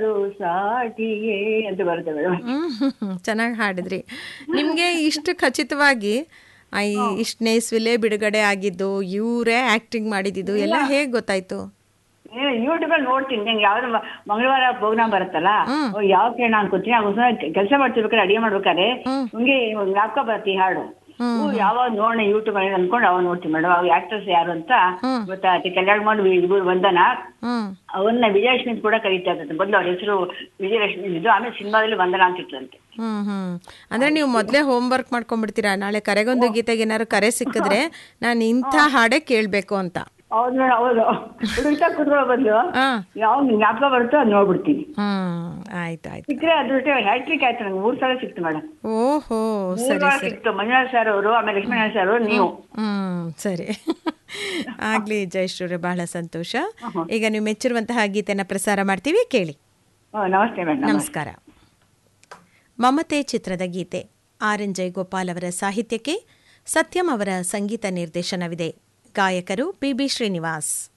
ಸಾಟಿಯೇ ಅಂತ ಬರುತ್ತೆ ಮೇಡಮ್ ಹ್ಮ್ ಚೆನ್ನಾಗಿ ಹಾಡಿದ್ರಿ ನಿಮಗೆ ಇಷ್ಟು ಖಚಿತವಾಗಿ ಆ, ಈ ಇಷ್ಟನೇ ಇಸ್ವಿಲೇ ಬಿಡುಗಡೆ ಆಗಿದ್ದು ಇವರೇ ಆಕ್ಟಿಂಗ್ ಮಾಡಿದ್ದು ಎಲ್ಲ ಹೇಗೆ ಗೊತ್ತಾಯ್ತು ಯೂಟ್ಯೂಬ್ ಅಲ್ಲಿ ನೋಡ್ತೀನಿ ನಂಗೆ ಯಾವ್ದು ಮ- ಮಂಗಳವಾರ ಪ್ರೋಗ್ರಾಮ್ ಬರುತ್ತಲ್ಲ ಓ, ಯಾವ ಕಿರಣ ಅನ್ಕೋತೀನಿ ಆಗ ಕೆಲಸ ಮಾಡ್ತಿರ್ಬೇಕಾದ್ರೆ ಅಡಿಗೆ ಮಾಡ್ಬೇಕಾದ್ರೆ ಹಂಗೆ ಜ್ಞಾಪಕ ಬರುತ್ತೆ ಈ ಹಾಡು ಓ, ಯಾವಾಗ ನೋಡೋಣ ಯೂಟ್ಯೂಬ್ ಅಲ್ಲಿ ಅನ್ಕೊಂಡು ಅವಾಗ ನೋಡ್ತೀನಿ ಮೇಡಮ್ ಅವಾಗ ಆಕ್ಟರ್ಸ್ ಯಾರು ಅಂತ ಗೊತ್ತಾಗುತ್ತೆ ಕಲ್ಯಾಣ ಮಾಡಿ ಇಬ್ಬರು ಬಂದನ ಹ್ಮ್ ಅವನ್ನ ವಿಜಯಲಕ್ಷ್ಮಿ ಅಂತ ಕೂಡ ಕರೀತಾ ಇರ್ತದೆ ಮೊದಲು ಅವ್ರ ಹೆಸರು ವಿಜಯಲಕ್ಷ್ಮಿ ಇದ್ದು ಆಮೇಲೆ ಸಿನಿಮಾದಲ್ಲಿ ವಂದನಾ ಅಂತ ಇತ್ತಂತೆ ಹ್ಮ್ ಹ್ಮ್ ಅಂದ್ರೆ ನೀವು ಮೊದಲೇ ಹೋಮ್ ವರ್ಕ್ ಮಾಡ್ಕೊಂಡ್ಬಿಡ್ತೀರಾ ನಾಳೆ ಕರೆಗೊಂದು ಗೀತೆಗೆ ಏನಾದ್ರು ಕರೆ ಸಿಕ್ಕಿದ್ರೆ ನಾನು ಇಂಥ ಹಾಡೇ ಕೇಳಬೇಕು ಅಂತ ಹೌದು ಮೇಡಮ್ ಹೌದು ಹುಡುಕ್ತಾ ಕುತ್ಕೊಳ್ಳೋ ಬದಲು ಹಾ ಯಾವ ಜ್ಞಾಪಕ ಬರುತ್ತೋ ಅದು ನೋಡ್ಬಿಡ್ತೀನಿ ಹ್ಮ್ ಆಯ್ತು ಆಯ್ತು ಸಿಕ್ಕರೆ ಅದ್ರ ಜೊತೆ ಹ್ಯಾಟ್ರಿಕ್ ಆಯ್ತು ನಂಗೆ ಮೂರ್ ಸಲ ಸಿಕ್ತು ಮೇಡಮ್ ಓಹೋ ಮೂರ್ ಸರಿ ಸಲ ಸರಿ ಸಿಕ್ತು ಮಂಜುನಾಥ್ ಸರ್ ಅವರು ಆಮೇಲೆ ಲಕ್ಷ್ಮೀನಾರಾಯಣ ಸರ್ ಅವರು ನೀವು ಹ್ಮ್ ಸರಿ ಆಗ್ಲಿ ಜಯಶ್ರೀ ಬಹಳ ಸಂತೋಷ ಈಗ ನೀವು ಮೆಚ್ಚಿರುವಂತಹ ಗೀತೆನ ಪ್ರಸಾರ ಮಾಡ್ತೀವಿ ಕೇಳಿ ಹ್ಮ್, ನಮಸ್ತೆ ಮೇಡಮ್ ನಮಸ್ಕಾರ ಮಮತೆ ಚಿತ್ರದ ಗೀತೆ ಆರ್ ಎನ್ ಜಯಗೋಪಾಲ್ ಅವರ ಸಾಹಿತ್ಯಕ್ಕೆ ಸತ್ಯಂ ಅವರ ಸಂಗೀತ ನಿರ್ದೇಶನವಿದೆ ಗಾಯಕರು ಪಿ ಬಿ ಶ್ರೀನಿವಾಸ್